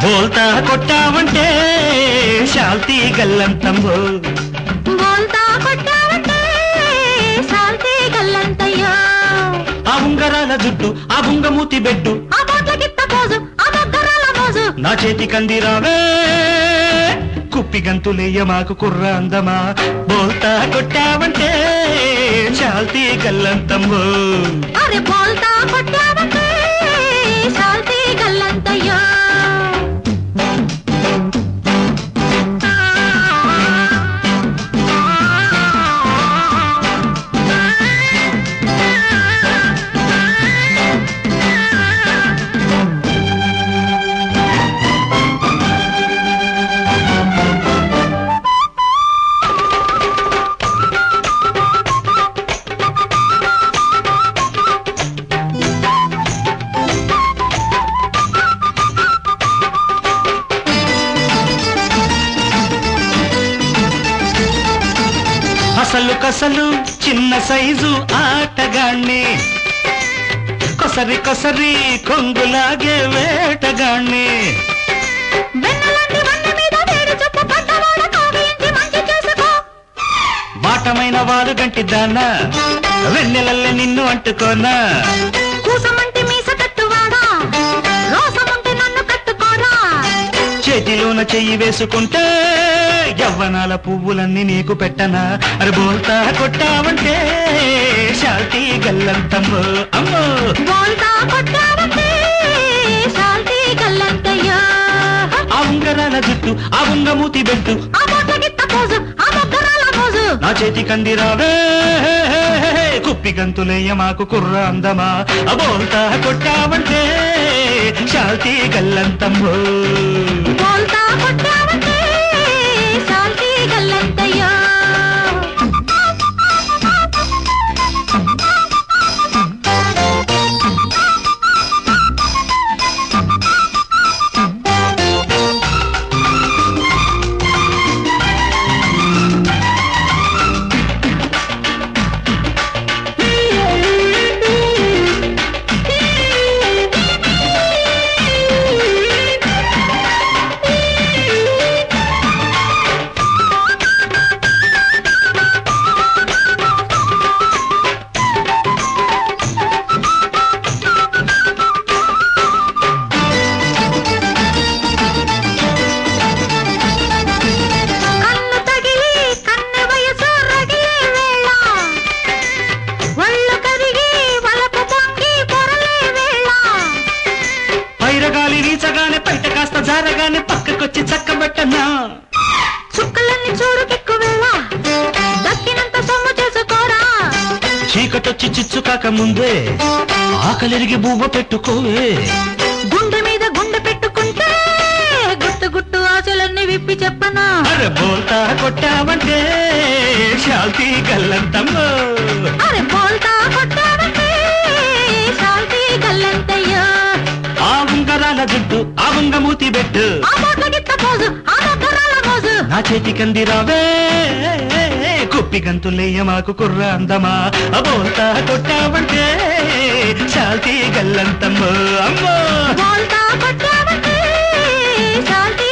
బోల్తా కొట్టావంటే శాల్తీ గల్లంతమ్మో బోల్తా కొట్టావంటే సాల్తీ గల్లంతయ్యో ఆ ఉంగరాల జుట్టు ఆ బుంగమూతి బెడ్డు ఆ బోట్ల గిత్త పోజు ఆ బొగ్గరాల మోజు నా చేతి కందిరావే కుప్పి గంతులేయ మాకు కుర్ర అందమా బోల్తా కొట్టావంటే శాల్తీ గల్లంతమ్మో అరే బోల్తా కొట్టావంటే సాల్తీ గల్లంతయ్యో అసలు కసలు చిన్న సైజు ఆటగాణ్ణి కొసరి కొసరి కొంగులాగే వేటగాణ్ణి వెన్నలాంటి వన్న మీద వేడి చుట్టు పడ్డవాడ కోగించి మంచి చేసుకో వాటమైన వారు గంటి దానా వెన్నెలల్లే నిన్ను అంటుకోనా కూసమంటి మీస కట్టువాడా రోసముంటి నన్ను కట్టుకోరా చేతిలోన చెయ్యి వేసుకుంటే యవ్వనాల పువ్వులన్నీ నీకు పెట్టనా అరే బోల్తా కొట్టావంటే శాల్తీ గల్లంతమ్మో అమ్మో బోల్తా కొట్టావంటే సాల్తీ గల్లంతయ్యో ఆ ఉంగరాల జుట్టు ఆ ఉంగమూతి బెట్టు ఆ బొట్ల గిత్త పోజు ఆ బొగ్గరాల మోజు నా చేతి కందిరావే కుప్పి గంతులేయ మాకు కుర్ర అందమా అబోల్తా కొట్టావంటే శాల్తీ గల్లంతమ్మో బోల్తా కొట్టావంటే సాల్తీ గల్లంతయ్యో కన్ను తగిలి కన్నె వయసు రగిలే వేళ ఒళ్ళు కరిగి వలపు పొంగి పొరలే వేళ పైరగాలి వీచగానే బయట కాస్త జారగానే పక్కకొచ్చి చక్కబెట్టనా చుక్కలన్నీ చూడు కిక్కు వేళ దక్కినంత సొమ్ము చేసుకోరా చీకటొచ్చి చిచ్చు కాక ముందే ఆకలిరిగి బువ్వ పెట్టుకోవే గుండె మీద గుండె పెట్టుకుంటే గుట్టు గుట్టు ఆశలన్నీ విప్పి చెప్పనా అరే బోల్తా కొట్టావంటే శాల్తీ గల్లంతమ్మో అరే బోల్తా కొట్టావంటే సాల్తీ గల్లంతయ్యో ఆ ఉంగరాల జుట్టు ఆ ఉంగమూతి బెట్టు ఆ బొట్ల గిత్త పోజు ఆ బొగ్గరాల మోజు నా చేతి కందిరావే కుప్పి గంతులేయ మాకు కుర్ర అందమా అబోల్తా కొట్టావంటే శాల్తీ గల్లంతమ్మో అమ్మో బోల్తా కొట్టావంటే సాల్తీ